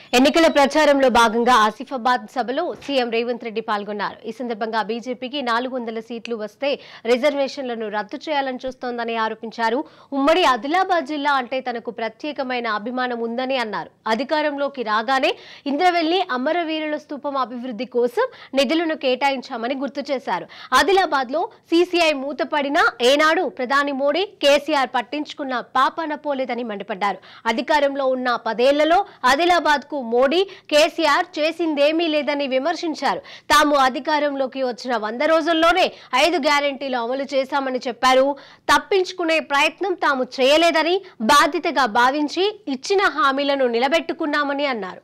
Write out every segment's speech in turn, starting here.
ఎన్నికల ప్రచారంలో భాగంగా ఆసిఫాబాద్ సభలో సీఎం రేవంత్ రెడ్డి పాల్గొన్నారు ఈ సందర్భంగా బీజేపీకి నాలుగు వందల సీట్లు వస్తే రిజర్వేషన్లను రద్దు చేయాలని చూస్తోందని ఆరోపించారు ఉమ్మడి ఆదిలాబాద్ జిల్లా అంటే తనకు ప్రత్యేకమైన అభిమానం ఉందని అన్నారు అధికారంలోకి రాగానే ఇంద్రవెల్లి అమరవీరుల స్తూపం అభివృద్ధి కోసం నిధులను కేటాయించామని గుర్తు చేశారు ఆదిలాబాద్ లో సీసీఐ మూతపడినా ఏనాడు ప్రధాని మోడీ కేసీఆర్ పట్టించుకున్న పాపాన పోలేదని మండిపడ్డారు అధికారంలో ఉన్న పదేళ్లలో ఆదిలాబాద్ కు మోడీ కేసీఆర్ చేసిందేమీ లేదని విమర్శించారు తాము అధికారంలోకి వచ్చిన వంద రోజుల్లోనే ఐదు గ్యారెంటీలు అమలు చేశామని చెప్పారు తప్పించుకునే ప్రయత్నం తాము చేయలేదని బాధ్యతగా భావించి ఇచ్చిన హామీలను నిలబెట్టుకున్నామని అన్నారు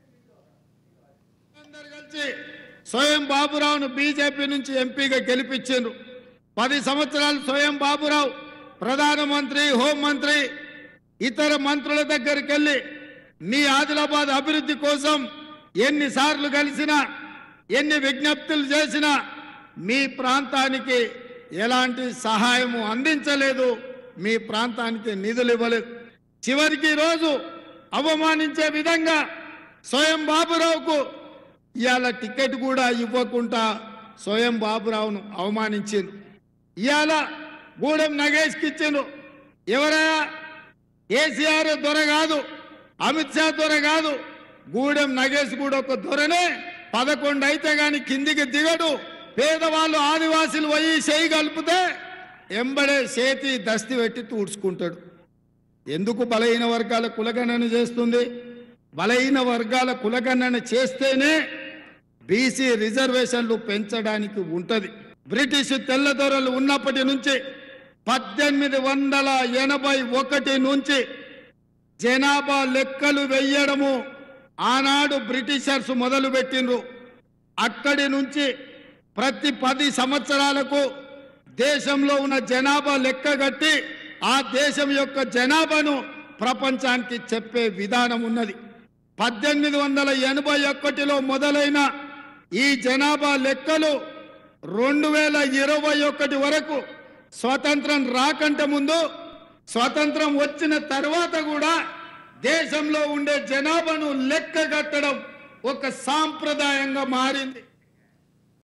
అందరు కలిసి స్వయం బాబురావును బీజేపీ నుంచి ఎంపీగా గెలిపించారు పది సంవత్సరాలు స్వయం బాబురావు ప్రధానమంత్రి హోంమంత్రి ఇతర మంత్రుల దగ్గరికి వెళ్ళి మీ ఆదిలాబాద్ అభివృద్ధి కోసం ఎన్నిసార్లు కలిసినా ఎన్ని విజ్ఞప్తులు చేసినా మీ ప్రాంతానికి ఎలాంటి సహాయము అందించలేదు మీ ప్రాంతానికి నిధులు ఇవ్వలేదు చివరికి ఈ రోజు అవమానించే విధంగా స్వయం బాబురావుకు ఇవాళ టికెట్ కూడా ఇవ్వకుండా స్వయం బాబురావును అవమానించిండు ఇవాళ గూడెం నగేష్కి ఇచ్చిండు ఎవరయ్యా కేసీఆర్ దొర కాదు అమిత్ షా దొర కాదు గూడెం నగేష్ కూడా ఒక దొరనే పదకొండు అయితే గాని కిందికి దిగడు పేదవాళ్ళు ఆదివాసులు పోయి చేయి కలిపితే ఎంబడే చేతి దస్తి పెట్టి తూడ్చుకుంటాడు ఎందుకు బలహీన వర్గాల కులగణన చేస్తుంది బలహీన వర్గాల కులగణన చేస్తేనే బీసీ రిజర్వేషన్లు పెంచడానికి ఉంటది బ్రిటిష్ తెల్లదొరలు ఉన్నప్పటి నుంచి పద్దెనిమిది వందల ఎనభై ఒకటి నుంచి జనాభా లెక్కలు వెయ్యడము ఆనాడు బ్రిటిషర్స్ మొదలు పెట్టిండ్రు అక్కడి నుంచి ప్రతి పది సంవత్సరాలకు దేశంలో ఉన్న జనాభా లెక్కగట్టి ఆ దేశం యొక్క జనాభాను ప్రపంచానికి చెప్పే విధానం ఉన్నది పద్దెనిమిది వందల ఎనభై ఒకటిలో మొదలైన ఈ జనాభా లెక్కలు రెండు వేల ఇరవై ఒకటి వరకు స్వతంత్రం రాకంటే ముందు స్వతంత్రం వచ్చిన తర్వాత కూడా దేశంలో ఉండే జనాభాను లెక్కగట్టడం ఒక సాంప్రదాయంగా మారింది